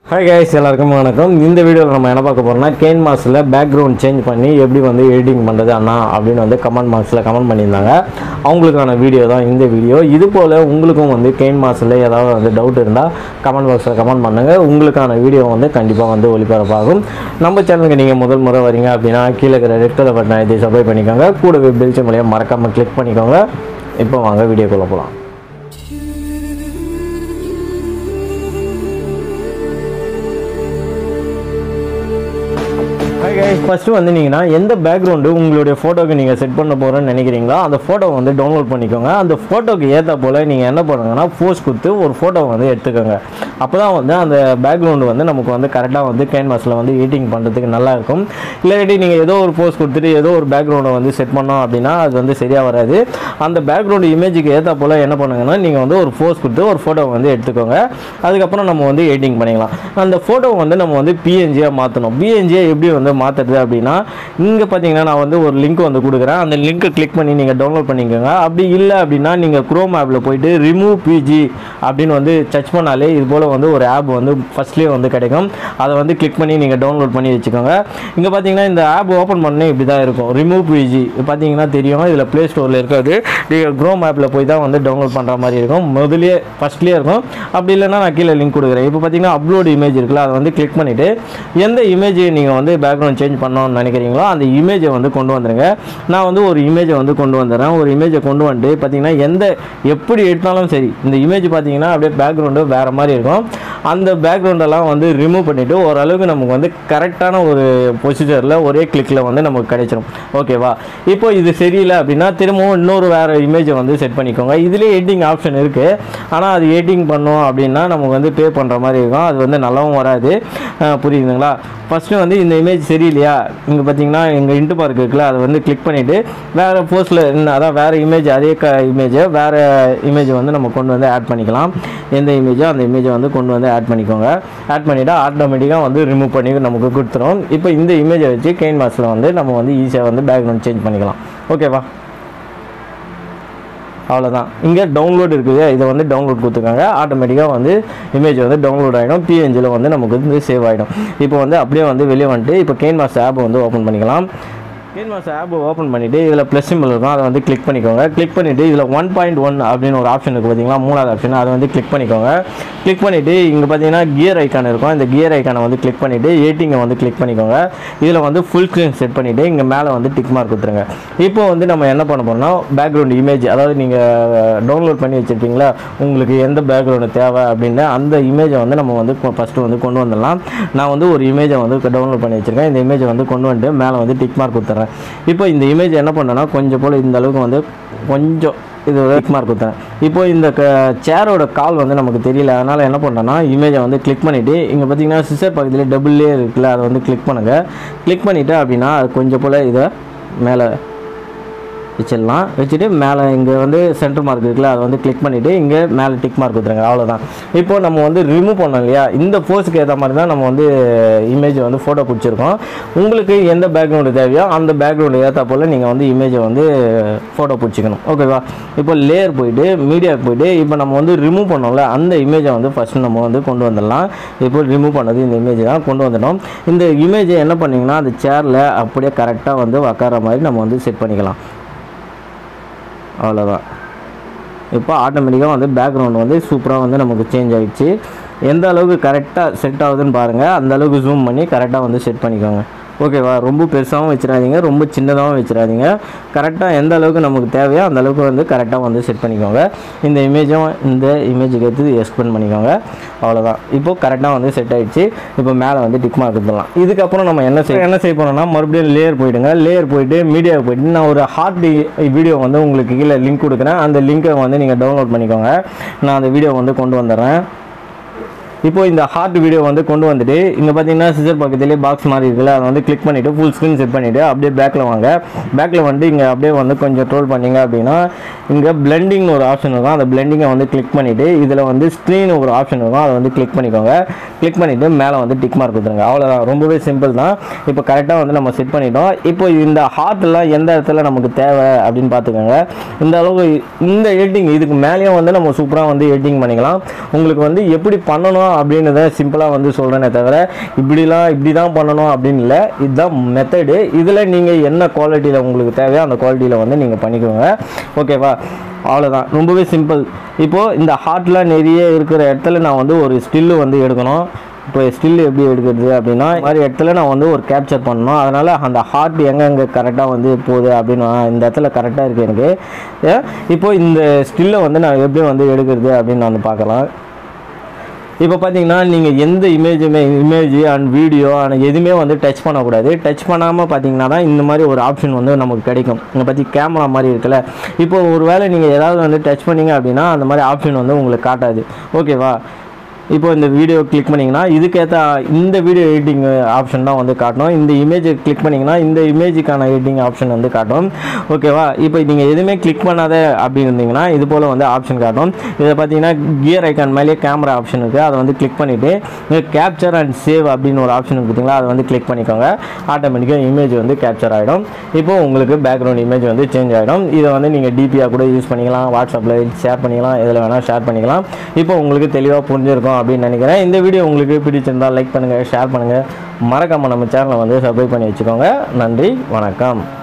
hi guys எல்லாருக்கும் வணக்கம் இந்த வீடியோவில் நம்ம என்ன பார்க்க போறோம்னா கேன் மாஸில் பேக்ரவுண்ட் சேஞ்ச் பண்ணி எப்படி வந்து எடிட்டிங் பண்ணுறது அண்ணா அப்படின்னு வந்து கமெண்ட் பாக்ஸில் கமெண்ட் பண்ணியிருந்தாங்க அவங்களுக்கான வீடியோ தான் இந்த வீடியோ இது போல் உங்களுக்கும் வந்து கேன் மாஸில் ஏதாவது வந்து டவுட் இருந்தால் கமெண்ட் பாக்ஸில் கமெண்ட் பண்ணுங்கள் உங்களுக்கான வீடியோ வந்து கண்டிப்பாக வந்து ஒளிபரப்பாகும் நம்ம சேனலுக்கு நீங்கள் முதல் முறை வரீங்க அப்படின்னா கீழே இருக்கிற ரெட் கலர் பட்டனை இதை சப்ஸ்கிரைப் பண்ணிக்கோங்க கூடவே பெல்ச்சம் மூலியம் மறக்காமல் கிளிக் பண்ணிக்கோங்க இப்போ வாங்க வீடியோக்குள்ளே போகலாம் ஹாய் கைஸ் ஃபஸ்ட்டு வந்து நீங்கன்னா எந்த பேக்ரவுண்டு உங்களுடைய ஃபோட்டோக்கு நீங்கள் செட் பண்ண போகிறோன்னு நினைக்கிறீங்களோ அந்த ஃபோட்டோ வந்து டவுன்லோட் பண்ணிக்கோங்க அந்த ஃபோட்டோக்கு ஏற்ற போல் நீங்கள் என்ன பண்ணுங்கன்னா போஸ் கொடுத்து ஒரு ஃபோட்டோ வந்து எடுத்துக்கோங்க அப்போ தான் வந்து அந்த பேக்ரவுண்டு வந்து நமக்கு வந்து கரெக்டாக வந்து கேன்வாஸில் வந்து எடிட்டிங் பண்ணுறதுக்கு நல்லா இருக்கும் இல்லாட்டி நீங்கள் ஏதோ ஒரு போஸ் கொடுத்துட்டு ஏதோ ஒரு பேக்ரவுண்டை வந்து செட் பண்ணோம் அப்படின்னா அது வந்து சரியாக வராது அந்த பேக்ரவுண்டு இமேஜுக்கு ஏற்ற போல் என்ன பண்ணுங்கன்னா நீங்கள் வந்து ஒரு போஸ் கொடுத்து ஒரு ஃபோட்டோ வந்து எடுத்துக்கோங்க அதுக்கப்புறம் நம்ம வந்து எடிட்டிங் பண்ணிக்கலாம் அந்த ஃபோட்டோ வந்து நம்ம வந்து பிஎன்ஜியாக மாற்றணும் பிஎன்ஜியை எப்படி வந்து மாற்றுறது அப்படின்னா இங்கே பார்த்தீங்கன்னா நான் வந்து ஒரு லிங்க் வந்து கொடுக்குறேன் அந்த லிங்க்கை கிளிக் பண்ணி நீங்கள் டவுன்லோட் பண்ணிக்கோங்க அப்படி இல்லை அப்படின்னா நீங்கள் குரோம் ஆப்பில் போயிட்டு ரிமூவ் பிஜி அப்படின்னு வந்து சர்ச் பண்ணாலே இது போல் வந்து ஒரு ஆப் வந்து ஃபஸ்ட்லேயே வந்து கிடைக்கும் அதை வந்து கிளிக் பண்ணி நீங்கள் டவுன்லோட் பண்ணி வச்சுக்கோங்க இங்கே பார்த்தீங்கன்னா இந்த ஆப் ஓப்பன் பண்ணே இப்படி தான் இருக்கும் ரிமூவ் பிஜி பார்த்தீங்கன்னா தெரியும் இதில் ப்ளே ஸ்டோரில் இருக்காது நீங்கள் குரோம் ஆப்பில் போய் தான் வந்து டவுன்லோட் பண்ணுற மாதிரி இருக்கும் முதலே ஃபஸ்ட்லேயே இருக்கும் அப்படி இல்லைன்னா நான் கீழே லிங்க் கொடுக்குறேன் இப்போ பார்த்தீங்கன்னா அப்லோட் இமேஜ் இருக்குல்ல அதை வந்து கிளிக் பண்ணிவிட்டு எந்த இமேஜ் நீங்கள் வந்து பேக்ரவுண்ட் சேஞ்ச் பண்ணணும்னு நினைக்கிறீங்களோ அந்த இமேஜை வந்து கொண்டு வந்துடுங்க நான் வந்து ஒரு இமேஜை வந்து கொண்டு வந்துடுறேன் ஒரு இமேஜை கொண்டு வந்துட்டு பார்த்தீங்கன்னா எந்த எப்படி எடுத்தாலும் சரி இந்த இமேஜ் பார்த்தீங்கன்னா அப்படியே பேக்ரவுண்டு வேறு மாதிரி இருக்கும் அந்த பேக்ரவுண்டெல்லாம் வந்து ரிமூவ் பண்ணிவிட்டு ஓரளவுக்கு நமக்கு வந்து கரெக்டான ஒரு ப்ரொசீஜரில் ஒரே கிளிக்கில் வந்து நமக்கு கிடைச்சிரும் ஓகேவா இப்போ இது சரியில்லை அப்படின்னா திரும்பவும் இன்னொரு வேறு இமேஜை வந்து செட் பண்ணிக்கோங்க இதுலேயே எடிட்டிங் ஆப்ஷன் இருக்குது ஆனால் அது எடிட்டிங் பண்ணோம் அப்படின்னா நமக்கு வந்து பே பண்ணுற மாதிரி இருக்கும் அது வந்து நல்லாவும் வராது அஹ் புரியுதுங்களா ஃபஸ்ட்டு வந்து இந்த இமேஜ் சரியில்லையா இங்கே பார்த்தீங்கன்னா எங்கள் இன்ட்டு பார்க் இருக்குல்ல அதை வந்து கிளிக் பண்ணிவிட்டு வேறு போஸ்ட்டில் அதான் வேறு இமேஜ் அதே க இமேஜை வேறு இமேஜை வந்து நம்ம கொண்டு வந்து ஆட் பண்ணிக்கலாம் எந்த இமேஜோ அந்த இமேஜை வந்து கொண்டு வந்து ஆட் பண்ணிக்கோங்க ஆட் பண்ணிவிட்டா ஆட்டோமேட்டிக்காக வந்து ரிமூவ் பண்ணி நமக்கு கொடுத்துரும் இப்போ இந்த இமேஜை வச்சு கெயின் மாஸில் வந்து நம்ம வந்து ஈஸியாக வந்து பேக்ரவுண்ட் சேஞ்ச் பண்ணிக்கலாம் ஓகேவா அவ்வளோதான் இங்கே டவுன்லோட் இருக்குது இதை வந்து டவுன்லோட் கொடுத்துருக்காங்க ஆட்டோமேட்டிக்காக வந்து இமேஜ் வந்து டவுன்லோட் ஆகிடும் பிஎன்ஜியில் வந்து நமக்கு வந்து சேவ் ஆகிடும் இப்போ வந்து அப்படியே வந்து வெளியே வந்துட்டு இப்போ கேன் மாஸ்டர் ஆப்பை வந்து ஓப்பன் பண்ணிக்கலாம் கேன் மாஸ்டர் ஆப் ஓப்பன் பண்ணிவிட்டு இதில் ப்ளஸ் சிம்பிள் இருக்கும் அதை வந்து கிளிக் பண்ணிக்கோங்க கிளிக் பண்ணிவிட்டு இதில் ஒன் பாயிண்ட் ஒன் அப்படின்னு ஒரு ஆப்ஷன் இருக்குது பார்த்தீங்களா மூணாவது ஆப்ஷன் அதை வந்து கிளிக் பண்ணிக்கோங்க கிளிக் பண்ணிவிட்டு இங்கே பார்த்தீங்கன்னா கியர் ஐக்கான் இருக்கும் இந்த கியர் ஐக்கானை வந்து கிளிக் பண்ணிவிட்டு ஏட்டிங்கை வந்து கிளிக் பண்ணிக்கோங்க இதில் வந்து ஃபுல் ஸ்க்ரீன் செட் பண்ணிவிட்டு இங்கே மேலே வந்து டிக் மார்க் கொடுத்துருங்க இப்போ வந்து நம்ம என்ன பண்ண போகிறோம்னா பேக்ரவுண்ட் இமேஜ் அதாவது நீங்கள் டவுன்லோட் பண்ணி வச்சுருப்பீங்களா உங்களுக்கு எந்த பேக்ரவுண்டு தேவை அப்படின்னு அந்த இமேஜை வந்து நம்ம வந்து ஃபஸ்ட்டு வந்து கொண்டு வந்துடலாம் நான் வந்து ஒரு இமேஜை வந்து டவுன்லோட் பண்ணி வச்சுருக்கேன் இந்த இமேஜை வந்து கொண்டு வந்துட்டு மேலே வந்து டிக் மார்க் கொடுத்துட்றேன் இப்போ இந்த இமேஜ் என்ன பண்ணேன்னா கொஞ்சம் போல் இந்த அளவுக்கு வந்து கொஞ்சம் இது டிக் மார்க் கொடுத்தேன் இப்போ இந்த க சேரோட கால் வந்து நமக்கு தெரியல அதனால் என்ன பண்ணுறேன்னா இமேஜை வந்து கிளிக் பண்ணிவிட்டு இங்கே பார்த்தீங்கன்னா சிசர் பக்கத்தில் டபுள்லே இருக்குல்ல அதை வந்து கிளிக் பண்ணுங்கள் கிளிக் பண்ணிவிட்டு அப்படின்னா அது கொஞ்சம் போல் இதை மேலே வச்சிடலாம் வச்சுட்டு மேலே இங்கே வந்து சென்டர் மார்க் இருக்குல்ல அதை வந்து கிளிக் பண்ணிவிட்டு இங்கே மேலே டிக் மார்க் கொடுத்துருங்க அவ்வளோதான் இப்போ நம்ம வந்து ரிமூவ் பண்ணோம் இல்லையா இந்த போஸுக்கு ஏற்ற மாதிரி தான் நம்ம வந்து இமேஜ் வந்து ஃபோட்டோ பிடிச்சிருக்கோம் உங்களுக்கு எந்த பேக்ரவுண்டு தேவையோ அந்த பேக்ரவுண்டு ஏற்ற போல் நீங்கள் வந்து இமேஜை வந்து ஃபோட்டோ பிடிச்சிக்கணும் ஓகேவா இப்போ லேயர் போயிட்டு மீடியாவுக்கு போயிட்டு இப்போ நம்ம வந்து ரிமூவ் பண்ணோம்ல அந்த இமேஜை வந்து ஃபஸ்ட்டு நம்ம வந்து கொண்டு வந்துடலாம் இப்போ ரிமூவ் பண்ணது இந்த இமேஜ் தான் கொண்டு வந்துட்டோம் இந்த இமேஜை என்ன பண்ணிங்கன்னா அந்த சேரில் அப்படியே கரெக்டாக வந்து உக்கார மாதிரி நம்ம வந்து செட் பண்ணிக்கலாம் அவ்வளோதான் இப்போ ஆட்டோமேட்டிக்காக வந்து பேக்ரவுண்ட் வந்து சூப்பராக வந்து நமக்கு சேஞ்ச் ஆகிடுச்சு எந்த அளவுக்கு கரெக்டாக செட் ஆகுதுன்னு பாருங்கள் அந்த அளவுக்கு ஜூம் பண்ணி கரெக்டாக வந்து செட் பண்ணிக்கோங்க ஓகேவா ரொம்ப பெருசாகவும் வச்சிடாதீங்க ரொம்ப சின்னதாகவும் வச்சிடாதீங்க கரெக்டாக எந்த அளவுக்கு நமக்கு தேவையோ அந்த அளவுக்கு வந்து கரெக்டாக வந்து செட் பண்ணிக்கோங்க இந்த இமேஜும் இந்த இமேஜுக்கு எடுத்து எக்ஸ்பெண்ட் பண்ணிக்கோங்க அவ்வளோதான் இப்போ கரெக்டாக வந்து செட் ஆகிடுச்சு இப்போ மேலே வந்து டிக் மார்க் கொடுத்துடலாம் இதுக்கப்புறம் நம்ம என்ன செய்ய என்ன செய்ய போகிறோம்னா மறுபடியும் லேயர் போயிடுங்க லேயர் போயிட்டு மீடியாவுக்கு போயிட்டு நான் ஒரு ஹார்ட் வீடியோ வந்து உங்களுக்கு கீழே லிங்க் கொடுக்குறேன் அந்த லிங்க்கை வந்து நீங்கள் டவுன்லோட் பண்ணிக்கோங்க நான் அந்த வீடியோ வந்து கொண்டு வந்துடுறேன் இப்போ இந்த ஹார்ட் வீடியோ வந்து கொண்டு வந்துட்டு இங்கே பார்த்தீங்கன்னா சிசர் பக்கத்துலேயே பாக்ஸ் மாதிரி இருக்குல்ல அதை வந்து கிளிக் பண்ணிவிட்டு ஃபுல் ஸ்க்ரீன் செட் பண்ணிவிட்டு அப்படியே பேக்கில் வாங்க பேக்கில் வந்து இங்கே அப்படியே வந்து கொஞ்சம் ட்ரோல் பண்ணீங்க அப்படின்னா இங்கே பிளெண்டிங்னு ஒரு ஆப்ஷன் இருக்கும் அந்த பிளெண்டிங்கை வந்து கிளிக் பண்ணிவிட்டு இதில் வந்து ஸ்க்ரீன் ஒரு ஆப்ஷன் இருக்கும் அதை வந்து கிளிக் பண்ணிக்கோங்க கிளிக் பண்ணிவிட்டு மேலே வந்து டிக் மார்க் கொடுத்துருங்க அவ்வளோதான் ரொம்பவே சிம்பிள் தான் இப்போ கரெக்டாக வந்து நம்ம செட் பண்ணிட்டோம் இப்போ இந்த ஹார்ட்லாம் எந்த இடத்துல நமக்கு தேவை அப்படின்னு பார்த்துக்கோங்க இந்த அளவுக்கு இந்த எடிட்டிங் இதுக்கு மேலேயும் வந்து நம்ம சூப்பராக வந்து எடிட்டிங் பண்ணிக்கலாம் உங்களுக்கு வந்து எப்படி பண்ணணும் பண்ணலாம் அப்படின்றத சிம்பிளாக வந்து சொல்கிறேனே தவிர இப்படிலாம் இப்படி தான் பண்ணணும் அப்படின்னு இல்லை இதுதான் மெத்தடு இதில் நீங்கள் என்ன குவாலிட்டியில் உங்களுக்கு தேவையோ அந்த குவாலிட்டியில் வந்து நீங்கள் பண்ணிக்கோங்க ஓகேவா அவ்வளோதான் ரொம்பவே சிம்பிள் இப்போது இந்த ஹார்ட்லாம் நிறைய இருக்கிற இடத்துல நான் வந்து ஒரு ஸ்டில்லு வந்து எடுக்கணும் இப்போ ஸ்டில் எப்படி எடுக்கிறது அப்படின்னா இந்த மாதிரி இடத்துல நான் வந்து ஒரு கேப்சர் பண்ணணும் அதனால் அந்த ஹார்ட் எங்கெங்கே கரெக்டாக வந்து போகுது அப்படின்னு நான் இந்த இடத்துல கரெக்டாக இருக்குது எனக்கு ஏன், இப்போ இந்த ஸ்டில்லை வந்து நான் எப்படி வந்து எடுக்கிறது அப்படின்னு நான் வந்து பார்க்கலாம் இப்போ பார்த்தீங்கன்னா நீங்கள் எந்த இமேஜுமே இமேஜ் அண்ட் வீடியோ அண்ட் எதுவுமே வந்து டச் பண்ணக்கூடாது டச் பண்ணாமல் பார்த்தீங்கன்னா தான் இந்த மாதிரி ஒரு ஆப்ஷன் வந்து நமக்கு கிடைக்கும் இங்கே பற்றி கேமரா மாதிரி இருக்குல்ல இப்போ ஒரு வேளை நீங்கள் ஏதாவது வந்து டச் பண்ணீங்க அப்படின்னா அந்த மாதிரி ஆப்ஷன் வந்து உங்களுக்கு காட்டாது ஓகேவா இப்போ இந்த வீடியோ கிளிக் பண்ணிங்கன்னா இதுக்கேற்ற இந்த வீடியோ எடிட்டிங் ஆப்ஷன் தான் வந்து காட்டணும் இந்த இமேஜை கிளிக் பண்ணிங்கன்னா இந்த இமேஜுக்கான எடிட்டிங் ஆப்ஷன் வந்து காட்டும் ஓகேவா இப்போ நீங்கள் எதுவுமே கிளிக் பண்ணாத அப்படின்னு இருந்தீங்கன்னா இது போல் வந்து ஆப்ஷன் காட்டும் இதை பார்த்தீங்கன்னா கியர் ஐக்கான் மேலேயே கேமரா ஆப்ஷன் இருக்குது அதை வந்து கிளிக் பண்ணிவிட்டு கேப்சர் அண்ட் சேவ் அப்படின்னு ஒரு ஆப்ஷன் இருக்குது பார்த்தீங்களா அதை வந்து கிளிக் பண்ணிக்கோங்க ஆட்டோமேட்டிக்காக இமேஜ் வந்து கேப்சர் ஆகிடும் இப்போ உங்களுக்கு பேக்ரவுண்ட் இமேஜ் வந்து சேஞ்ச் ஆகிடும் இதை வந்து நீங்கள் டிபியாக கூட யூஸ் பண்ணிக்கலாம் வாட்ஸ்அப்பில் ஷேர் பண்ணிக்கலாம் எதில் வேணால் ஷேர் பண்ணிக்கலாம் இப்போ உங்களுக்கு தெளிவாக புரிஞ்சிருக்கும் அப்படின்னு நினைக்கிறேன் இந்த வீடியோ உங்களுக்கு பிடிச்சிருந்தால் லைக் பண்ணுங்கள் ஷேர் பண்ணுங்கள் மறக்காமல் நம்ம சேனலை வந்து சப்ஸ்கிரைப் பண்ணி வச்சுக்கோங்க நன்றி வணக்கம்